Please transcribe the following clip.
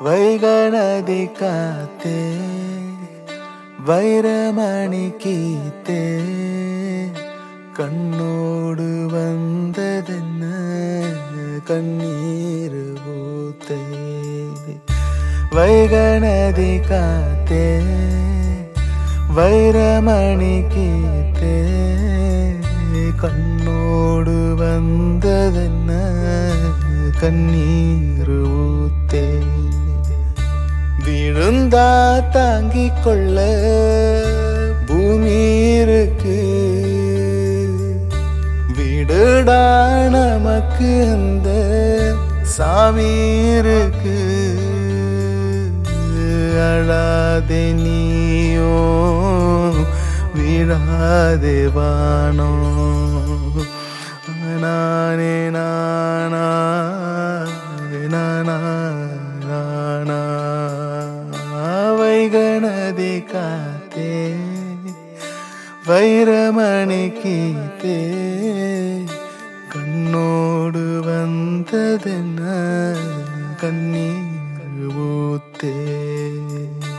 வைகணதி காத்தே வைரமணி கீத்தே கண்ணோடு வந்ததென்ன கண்ணீர் ஊத்தே வைகணதி காத்தே வைரமணி கீத்தே கண்ணோடு வந்ததென்ன கண்ணீர் ஊத்தே விழுந்தா தாங்கிக் கொள்ள பூமி இருக்கு விடுடா நமக்கு அந்த சாமி இருக்கு அழாதே நீயோ விழாதே வானோ நானே நானா நானா நானா வைகணதி காத்தே வைரமணி கீத்தே கண்ணோடு வந்ததென்ன கண்ணீர் ஊத்தே